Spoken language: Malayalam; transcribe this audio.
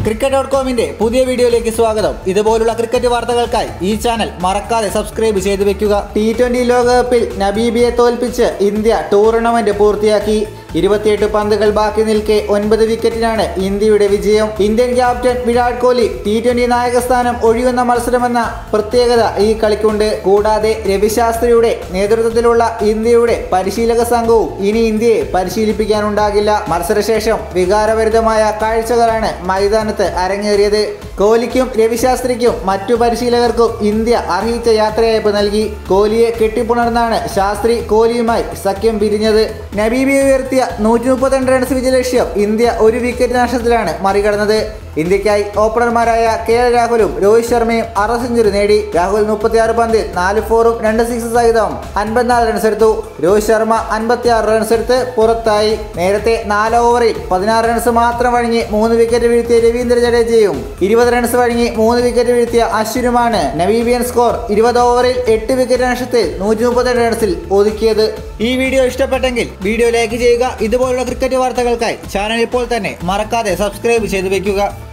ക്രിക്കറ്റ് ഡോട്ട് കോമിന്റെ പുതിയ വീഡിയോയിലേക്ക് സ്വാഗതം ഇതുപോലുള്ള ക്രിക്കറ്റ് വാർത്തകൾക്കായി ഈ ചാനൽ മറക്കാതെ സബ്സ്ക്രൈബ് ചെയ്തു വെക്കുക ടി ട്വന്റി ലോകകപ്പിൽ നബീബിയെ തോൽപ്പിച്ച് ഇന്ത്യ ടൂർണമെന്റ് പൂർത്തിയാക്കി ഇരുപത്തിയെട്ട് പന്തുകൾ ബാക്കി നിൽക്കെ ഒൻപത് വിക്കറ്റിനാണ് ഇന്ത്യയുടെ വിജയം Indian captain Virat Kohli T twenty നായകസ്ഥാനം ഒഴിയുന്ന മത്സരമെന്ന പ്രത്യേകത ഈ കളിക്കുണ്ട് കൂടാതെ രവിശാസ്ത്രിയുടെ നേതൃത്വത്തിലുള്ള ഇന്ത്യയുടെ പരിശീലക സംഘവും ഇനി ഇന്ത്യയെ പരിശീലിപ്പിക്കാനുണ്ടാകില്ല മത്സരശേഷം വികാരഭരിതമായ കാഴ്ചകളാണ് മൈതാനത്ത് അരങ്ങേറിയത് കോഹ്ലിക്കും രവിശാസ്ത്രിക്കും മറ്റു പരിശീലകർക്കും ഇന്ത്യ അർഹിച്ച യാത്രയയപ്പ് നൽകി കോഹ്ലിയെ കെട്ടിപ്പുണർന്നാണ് ശാസ്ത്രി കോഹ്ലിയുമായി സഖ്യം പിരിഞ്ഞത് നബീബി ഉയർത്തിയ നൂറ്റി മുപ്പത്തിരണ്ട് റൺസ് വിജയലക്ഷ്യം ഇന്ത്യ ഒരു വിക്കറ്റ് നഷ്ടത്തിലാണ് മറികടന്നത് ഇന്ത്യക്കായി ഓപ്പണർമാരായ കെ എൽ രാഹുലും രോഹിത് ശർമ്മയും അറ സെഞ്ചുറി നേടി രാഹുൽ മുപ്പത്തിയാറ് പന്തിൽ നാല് ഫോറും രണ്ട് സിക്സ് സഹിതം അൻപത്തിനാല് റൺസ് എടുത്തു രോഹിത് ശർമ്മ അൻപത്തിയാറ് റൺസ് എടുത്ത് പുറത്തായി നേരത്തെ നാല് ഓവറിൽ പതിനാറ് റൺസ് മാത്രം വഴങ്ങി മൂന്ന് വിക്കറ്റ് വീഴ്ത്തിയ രവീന്ദ്ര ജഡേജയും ഇരുപത് റൺസ് വഴങ്ങി മൂന്ന് വിക്കറ്റ് വീഴ്ത്തിയ അശ്വിനുമാണ് നവീബിയൻ സ്കോർ ഇരുപത് ഓവറിൽ എട്ട് വിക്കറ്റ് നഷ്ടത്തിൽ നൂറ്റി മുപ്പത്തിരണ്ട് റൺസിൽ ഒതുക്കിയത് ഈ വീഡിയോ ഇഷ്ടപ്പെട്ടെങ്കിൽ വീഡിയോ ലൈക്ക് ചെയ്യുക ഇതുപോലുള്ള ക്രിക്കറ്റ് വാർത്തകൾക്കായി ചാനൽ ഇപ്പോൾ തന്നെ മറക്കാതെ സബ്സ്ക്രൈബ് ചെയ്തു വെക്കുക